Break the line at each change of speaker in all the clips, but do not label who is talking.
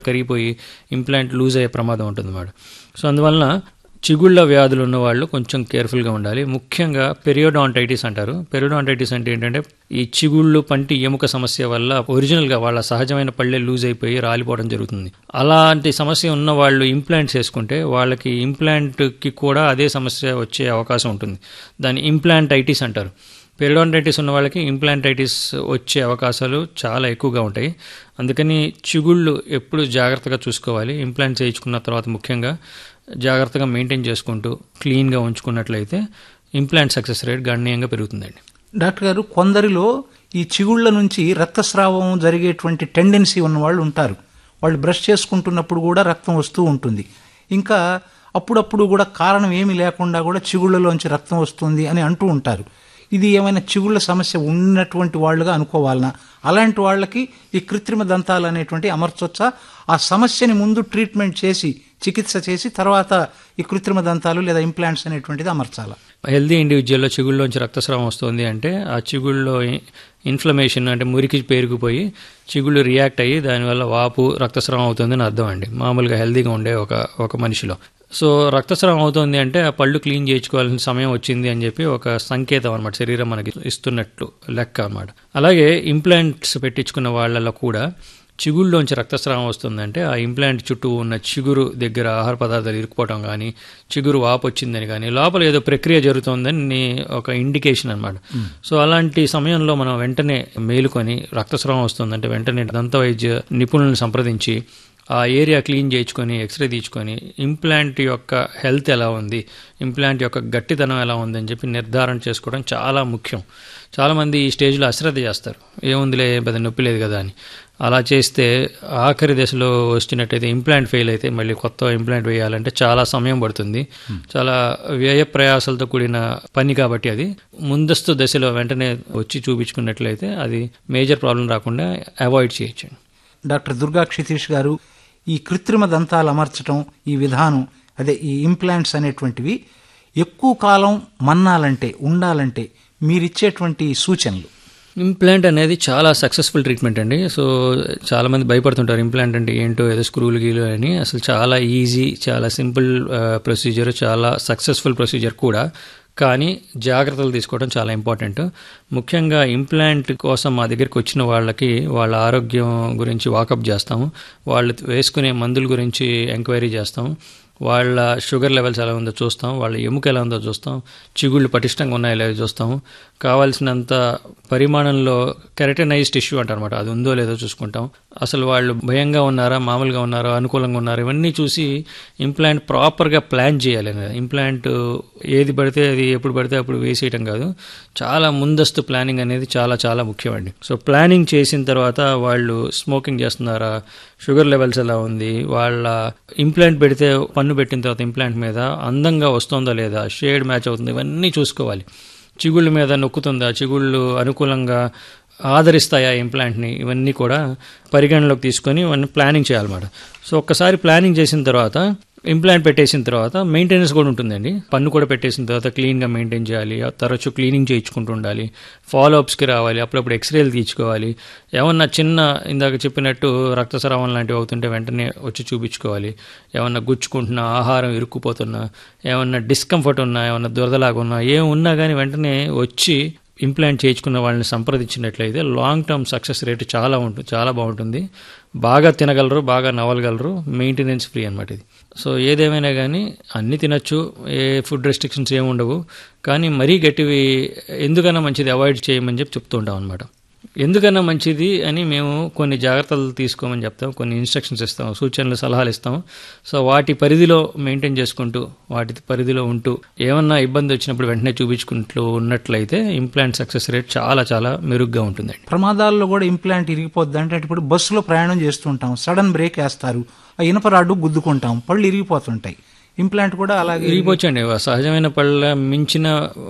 కరిగిపోయి implant loose అయ్యే ప్రమాదం ఉంటుంది అన్నమాట సో అందువలన చిగుళ్ళ వ్యాధులు ఉన్న వాళ్ళు కొంచెం కేర్ఫుల్గా ఉండాలి ముఖ్యంగా పెరియోడాంటైటిస్ అంటారు పెరియోడాంటైటిస్ అంటే ఏంటంటే ఈ చిగుళ్ళు పంటి ఎముక సమస్య వల్ల ఒరిజినల్గా వాళ్ళ సహజమైన పళ్ళే లూజ్ అయిపోయి రాలిపోవడం జరుగుతుంది అలాంటి సమస్య ఉన్న వాళ్ళు ఇంప్లాంట్స్ వేసుకుంటే వాళ్ళకి ఇంప్లాంట్కి కూడా అదే సమస్య వచ్చే అవకాశం ఉంటుంది దాన్ని ఇంప్లాంటైటిస్ అంటారు పెరిడాంటైటిస్ ఉన్న వాళ్ళకి ఇంప్లాంటైటిస్ వచ్చే అవకాశాలు చాలా ఎక్కువగా ఉంటాయి అందుకని చిగుళ్ళు ఎప్పుడు జాగ్రత్తగా చూసుకోవాలి ఇంప్లాంట్ చేయించుకున్న తర్వాత ముఖ్యంగా జాగ్రత్తగా మెయింటైన్ చేసుకుంటూ క్లీన్గా ఉంచుకున్నట్లయితే ఇంప్లాంట్ సక్సెస్ రేట్ గణనీయంగా పెరుగుతుందండి
డాక్టర్ గారు కొందరిలో ఈ చిగుళ్ళ నుంచి రక్తస్రావం జరిగేటువంటి టెండెన్సీ ఉన్న వాళ్ళు ఉంటారు వాళ్ళు బ్రష్ చేసుకుంటున్నప్పుడు కూడా రక్తం వస్తూ ఉంటుంది ఇంకా అప్పుడప్పుడు కూడా కారణం ఏమీ లేకుండా కూడా చిగుళ్ళలోంచి రక్తం వస్తుంది అని అంటూ ఉంటారు ఇది ఏమైనా చిగుళ్ళ సమస్య ఉన్నటువంటి వాళ్ళుగా అనుకోవాలనా అలాంటి వాళ్ళకి ఈ కృత్రిమ దంతాలు అనేటువంటి అమర్చొచ్చా ఆ సమస్యని ముందు ట్రీట్మెంట్ చేసి చికిత్స చేసి తర్వాత ఈ కృత్రిమ దంతాలు లేదా ఇంప్లాంట్స్ అనేటువంటిది అమర్చాలా
హెల్దీ ఇండివిజువల్లో చిగుళ్ళలోంచి రక్తస్రావం వస్తుంది అంటే ఆ చిగుళ్ళలో ఇన్ఫ్లమేషన్ అంటే మురికి పేరుకుపోయి చిగుళ్ళు రియాక్ట్ అయ్యి దానివల్ల వాపు రక్తస్రావం అవుతుందని అర్థం అండి మామూలుగా హెల్దీగా ఉండే ఒక ఒక మనిషిలో సో రక్తస్రావం అవుతుంది అంటే ఆ పళ్ళు క్లీన్ చేయించుకోవాల్సిన సమయం వచ్చింది అని చెప్పి ఒక సంకేతం అనమాట శరీరం మనకి ఇస్తున్నట్లు లెక్క అనమాట అలాగే ఇంప్లాంట్స్ పెట్టించుకున్న వాళ్ళలో కూడా చిగుళ్ళలోంచి రక్తస్రావం వస్తుందంటే ఆ ఇంప్లాంట్ చుట్టూ ఉన్న చిగురు దగ్గర ఆహార పదార్థాలు ఇరుక్కుపోవడం కానీ చిగురు వాపు వచ్చిందని కానీ లోపల ఏదో ప్రక్రియ జరుగుతుందని ఒక ఇండికేషన్ అనమాట సో అలాంటి సమయంలో మనం వెంటనే మేలుకొని రక్తస్రావం వస్తుందంటే వెంటనే దంత వైద్య నిపుణులను సంప్రదించి ఆ ఏరియా క్లీన్ చేయించుకొని ఎక్స్రే తీయించుకొని ఇంప్లాంట్ యొక్క హెల్త్ ఎలా ఉంది ఇంప్లాంట్ యొక్క గట్టితనం ఎలా ఉంది అని చెప్పి నిర్ధారణ చేసుకోవడం చాలా ముఖ్యం చాలామంది ఈ స్టేజ్లో అశ్రద్ధ చేస్తారు ఏముందిలే పెద్ద నొప్పి లేదు కదా అని అలా చేస్తే ఆఖరి దశలో వచ్చినట్టయితే ఇంప్లాంట్ ఫెయిల్ అయితే మళ్ళీ కొత్త ఇంప్లాంట్ వేయాలంటే చాలా సమయం పడుతుంది చాలా వ్యయ ప్రయాసాలతో కూడిన పని కాబట్టి అది ముందస్తు దశలో వెంటనే వచ్చి చూపించుకున్నట్లయితే అది మేజర్ ప్రాబ్లం రాకుండా అవాయిడ్ చేయొచ్చు
డాక్టర్ దుర్గా క్షితీష్ గారు ఈ కృత్రిమ దంతాలు అమర్చటం ఈ విధానం అదే ఈ ఇంప్లాంట్స్ అనేటువంటివి ఎక్కువ కాలం మన్నాలంటే ఉండాలంటే మీరిచ్చేటువంటి సూచనలు
ఇంప్లాంట్ అనేది చాలా సక్సెస్ఫుల్ ట్రీట్మెంట్ అండి సో చాలా మంది భయపడుతుంటారు ఇంప్లాంట్ అంటే ఏంటో ఏదో స్క్రూలు గీలు అని అసలు చాలా ఈజీ చాలా సింపుల్ ప్రొసీజర్ చాలా సక్సెస్ఫుల్ ప్రొసీజర్ కూడా కానీ జాగ్రత్తలు తీసుకోవడం చాలా ఇంపార్టెంట్ ముఖ్యంగా ఇంప్లాంట్ కోసం మా దగ్గరికి వచ్చిన వాళ్ళకి వాళ్ళ ఆరోగ్యం గురించి వాకప్ చేస్తాము వాళ్ళు వేసుకునే మందుల గురించి ఎంక్వైరీ చేస్తాము వాళ్ళ షుగర్ లెవెల్స్ ఎలా ఉందో చూస్తాం వాళ్ళ ఎముక ఎలా ఉందో చూస్తాం చిగుళ్ళు పటిష్టంగా ఉన్నాయో లేదో చూస్తాం కావాల్సినంత పరిమాణంలో కెరటనైజ్ టిష్యూ అంటారనమాట అది ఉందో లేదో చూసుకుంటాం అసలు వాళ్ళు భయంగా ఉన్నారా మామూలుగా ఉన్నారా అనుకూలంగా ఉన్నారా ఇవన్నీ చూసి ఇంప్లాంట్ ప్రాపర్గా ప్లాన్ చేయాలి ఇంప్లాంట్ ఏది పడితే అది ఎప్పుడు పడితే అప్పుడు వేసేయటం కాదు చాలా ముందస్తు ప్లానింగ్ అనేది చాలా చాలా ముఖ్యమండి సో ప్లానింగ్ చేసిన తర్వాత వాళ్ళు స్మోకింగ్ చేస్తున్నారా షుగర్ లెవెల్స్ ఎలా ఉంది వాళ్ళ ఇంప్లాంట్ పెడితే పన్ను పెట్టిన తర్వాత ఇంప్లాంట్ మీద అందంగా వస్తుందా లేదా షేడ్ మ్యాచ్ అవుతుంది ఇవన్నీ చూసుకోవాలి చిగుళ్ళ మీద నొక్కుతుందా చిగుళ్ళు అనుకూలంగా ఆదరిస్తాయా ఇంప్లాంట్ని ఇవన్నీ కూడా పరిగణలోకి తీసుకొని ఇవన్నీ ప్లానింగ్ చేయాలన్నమాట సో ఒక్కసారి ప్లానింగ్ చేసిన తర్వాత ఇంప్లాంట్ పెట్టేసిన తర్వాత మెయింటెనెన్స్ కూడా ఉంటుందండి పన్ను కూడా పెట్టేసిన తర్వాత క్లీన్గా మెయింటైన్ చేయాలి తరచు క్లీనింగ్ చేయించుకుంటూ ఉండాలి ఫాలో అప్స్కి రావాలి అప్పుడప్పుడు ఎక్స్రేలు తీయించుకోవాలి ఏమన్నా చిన్న ఇందాక చెప్పినట్టు రక్తస్రావం లాంటివి అవుతుంటే వెంటనే వచ్చి చూపించుకోవాలి ఏమన్నా గుచ్చుకుంటున్నా ఆహారం ఇరుక్కుపోతున్నా ఏమన్నా డిస్కంఫర్ట్ ఉన్నా ఏమన్నా దురదలాగా ఉన్నా ఏం ఉన్నా కానీ వెంటనే వచ్చి ఇంప్లాంట్ చేయించుకున్న వాళ్ళని సంప్రదించినట్లయితే లాంగ్ టర్మ్ సక్సెస్ రేటు చాలా ఉంటుంది చాలా బాగుంటుంది బాగా తినగలరు బాగా నవ్వగలరు మెయింటెనెన్స్ ఫ్రీ అనమాట ఇది సో ఏదేమైనా కానీ అన్ని తినచ్చు ఏ ఫుడ్ రెస్ట్రిక్షన్స్ ఏమి ఉండవు కానీ మరీ గట్టివి ఎందుకన్నా మంచిది అవాయిడ్ చేయమని చెప్పి చెప్తూ ఉంటాం అనమాట ఎందుకన్నా మంచిది అని మేము కొన్ని జాగ్రత్తలు తీసుకోమని చెప్తాం కొన్ని ఇన్స్ట్రక్షన్స్ ఇస్తాం సూచనలు సలహాలు ఇస్తాం సో వాటి పరిధిలో మెయింటైన్ చేసుకుంటూ వాటి పరిధిలో ఉంటూ ఏమన్నా ఇబ్బంది వచ్చినప్పుడు వెంటనే చూపించుకుంటూ ఉన్నట్లయితే ఇంప్లాంట్ సక్సెస్ రేట్ చాలా చాలా మెరుగ్గా ఉంటుందండి
ప్రమాదాల్లో కూడా ఇంప్లాంట్ ఇరిగిపోద్ది అంటే ఇప్పుడు బస్సులో ప్రయాణం చేస్తుంటాం సడన్ బ్రేక్ వేస్తారు ఆ ఇనప రాడ్డు గుద్దుకుంటాం పళ్ళు ఇరిగిపోతుంటాయి ఇంప్లాంట్ కూడా అలాగే
ఇరిగిపోవచ్చండి సహజమైన పళ్ళ మించిన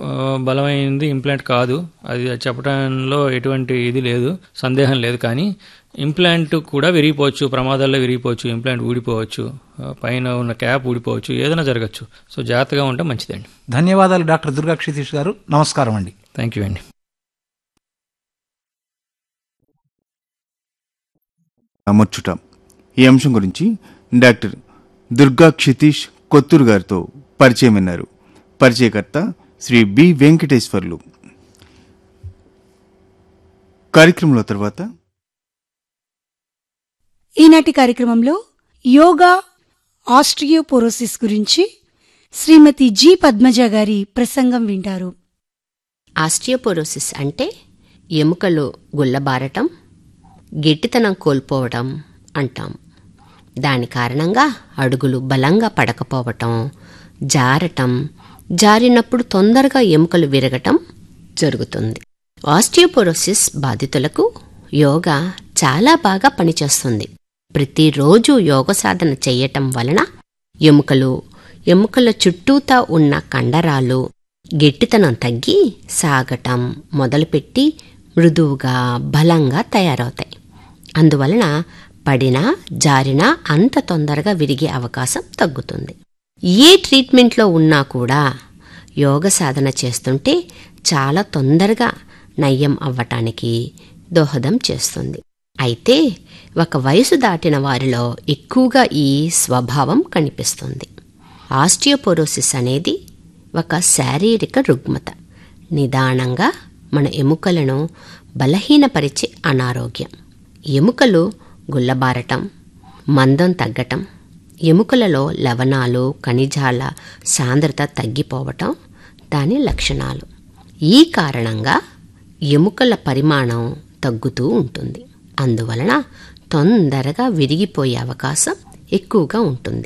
బలమైనది ఇంప్లాంట్ కాదు అది చెప్పడంలో ఎటువంటి ఇది లేదు సందేహం లేదు కానీ ఇంప్లాంట్ కూడా విరిగిపోవచ్చు ప్రమాదాల్లో విరిగిపోవచ్చు ఇంప్లాంట్ ఊడిపోవచ్చు పైన ఉన్న క్యాప్ ఊడిపోవచ్చు ఏదైనా జరగచ్చు సో జాగ్రత్తగా ఉంటే మంచిదండి
ధన్యవాదాలు డాక్టర్ దుర్గా క్షితీష్ గారు నమస్కారం అండి
థ్యాంక్ యూ అండి
అమర్చుట ఈ అంశం గురించి డాక్టర్ దుర్గా క్షితీష్ కొత్తూరు గారితో పరిచయం విన్నారు పరిచయకర్త శ్రీ బి వెంకటేశ్వర్లు కార్యక్రమంలో తర్వాత
ఈనాటి కార్యక్రమంలో యోగా ఆస్ట్రియోపోరోసిస్ గురించి శ్రీమతి జి పద్మజ గారి ప్రసంగం వింటారు
ఆస్టియోపోరోసిస్ అంటే ఎముకలు గుల్లబారటం గట్టితనం కోల్పోవటం అంటాం దాని కారణంగా అడుగులు బలంగా పడకపోవటం జారటం జారినప్పుడు తొందరగా ఎముకలు విరగటం జరుగుతుంది ఆస్టియోపోరోసిస్ బాధితులకు యోగా చాలా బాగా పనిచేస్తుంది ప్రతిరోజు యోగ సాధన చేయటం వలన ఎముకలు ఎముకల చుట్టూతా ఉన్న కండరాలు గట్టితనం తగ్గి సాగటం మొదలుపెట్టి మృదువుగా బలంగా తయారవుతాయి అందువలన పడినా జారినా అంత తొందరగా విరిగే అవకాశం తగ్గుతుంది ఏ ట్రీట్మెంట్లో ఉన్నా కూడా యోగ సాధన చేస్తుంటే చాలా తొందరగా నయ్యం అవ్వటానికి దోహదం చేస్తుంది అయితే ఒక వయసు దాటిన వారిలో ఎక్కువగా ఈ స్వభావం కనిపిస్తుంది ఆస్టియోపోరోసిస్ అనేది ఒక శారీరక రుగ్మత నిదానంగా మన ఎముకలను బలహీనపరిచే అనారోగ్యం ఎముకలు గుల్లబారటం మందం తగ్గటం ఎముకలలో లవణాలు ఖనిజాల సాంద్రత తగ్గిపోవటం దాని లక్షణాలు ఈ కారణంగా ఎముకల పరిమాణం తగ్గుతూ ఉంటుంది అందువలన తొందరగా విరిగిపోయే అవకాశం ఎక్కువగా ఉంటుంది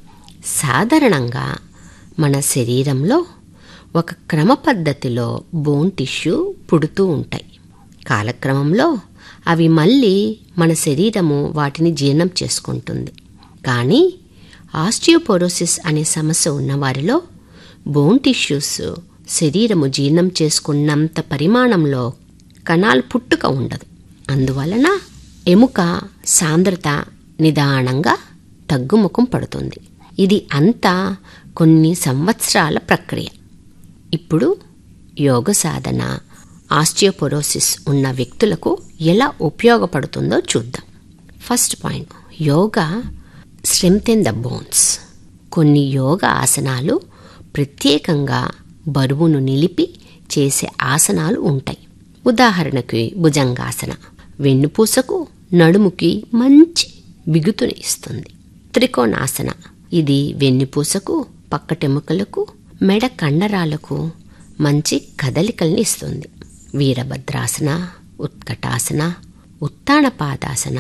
సాధారణంగా మన శరీరంలో ఒక క్రమ పద్ధతిలో బోన్ టిష్యూ పుడుతూ ఉంటాయి కాలక్రమంలో అవి మళ్ళీ మన శరీరము వాటిని జీర్ణం చేసుకుంటుంది కానీ ఆస్టియోపోరోసిస్ అనే సమస్య ఉన్నవారిలో బోన్ టిష్యూస్ శరీరము జీర్ణం చేసుకున్నంత పరిమాణంలో కణాలు పుట్టుక ఉండదు అందువలన ఎముక సాంద్రత నిదానంగా తగ్గుముఖం పడుతుంది ఇది అంతా కొన్ని సంవత్సరాల ప్రక్రియ ఇప్పుడు యోగ సాధన ఆస్టియోపోరోసిస్ ఉన్న వ్యక్తులకు ఎలా ఉపయోగపడుతుందో చూద్దాం first point yoga strengthen the bones కొన్ని యోగ ఆసనాలు ప్రత్యేకంగా బరువును నిలిపి చేసే ఆసనాలు ఉంటాయి ఉదాహరణకి భుజంగాసన వెన్నుపూసకు నడుముకి మంచి బిగుతుని ఇస్తుంది త్రికోణాసన ఇది వెన్నుపూసకు పక్కటెముకలకు మెడ కండరాలకు మంచి కదలికల్ని ఇస్తుంది వీరభద్రాసన ఉత్కటాసన ఉత్తానపాదాసన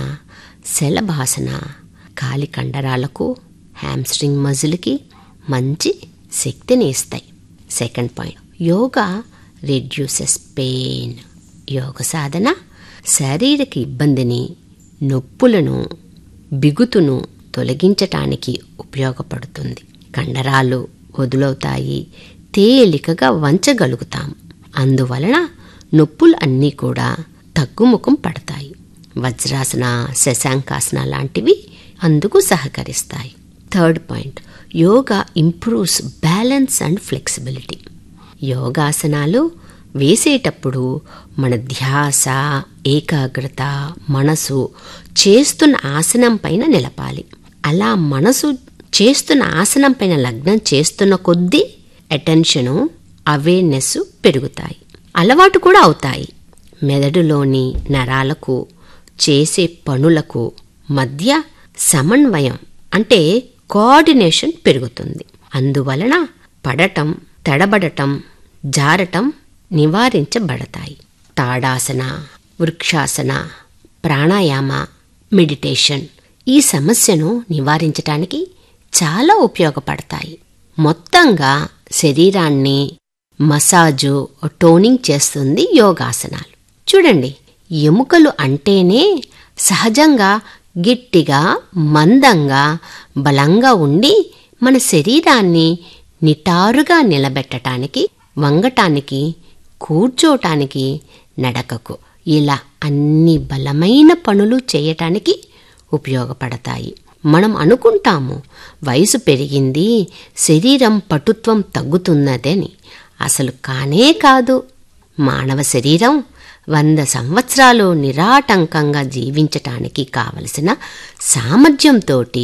శలభాసన కాలి కండరాలకు హ్యామ్స్ట్రింగ్ మజిల్కి మంచి శక్తిని ఇస్తాయి second point yoga reduces pain యోగ సాధన శారీరక ఇబ్బందిని నొప్పులను బిగుతును తొలగించటానికి ఉపయోగపడుతుంది కండరాలు వదులవుతాయి తేలికగా వంచగలుగుతాం అందువలన నొప్పులు అన్నీ కూడా తగ్గుముఖం పడతాయి వజ్రాసన శశాంకాసన లాంటివి అందుకు సహకరిస్తాయి third point yoga improves balance and flexibility యోగాసనాలు వేసేటప్పుడు మన ధ్యాస ఏకాగ్రత మనసు చేస్తున్న ఆసనం పైన నిలపాలి అలా మనసు చేస్తున్న ఆసనం పైన లగ్నం చేస్తున్న కొద్దీ అటెన్షను అవేర్నెస్ పెరుగుతాయి అలవాటు కూడా అవుతాయి మెదడులోని నరాలకు చేసే పనులకు మధ్య సమన్వయం అంటే కోఆర్డినేషన్ పెరుగుతుంది అందువలన పడటం తడబడటం జారటం నివారించబడతాయి తాడాసన వృక్షాసన ప్రాణాయామ మెడిటేషన్ ఈ సమస్యను నివారించటానికి చాలా ఉపయోగపడతాయి మొత్తంగా శరీరాన్ని మసాజు టోనింగ్ చేస్తుంది యోగాసనాలు చూడండి ఎముకలు అంటేనే సహజంగా గట్టిగా మందంగా బలంగా ఉండి మన శరీరాన్ని నిటారుగా నిలబెట్టటానికి వంగటానికి కూర్చోటానికి నడకకు ఇలా అన్ని బలమైన పనులు చేయటానికి ఉపయోగపడతాయి మనం అనుకుంటాము వయసు పెరిగింది శరీరం పటుత్వం తగ్గుతున్నదని అసలు కానే కాదు మానవ శరీరం వంద సంవత్సరాలు నిరాటంకంగా జీవించటానికి కావలసిన సామర్థ్యంతో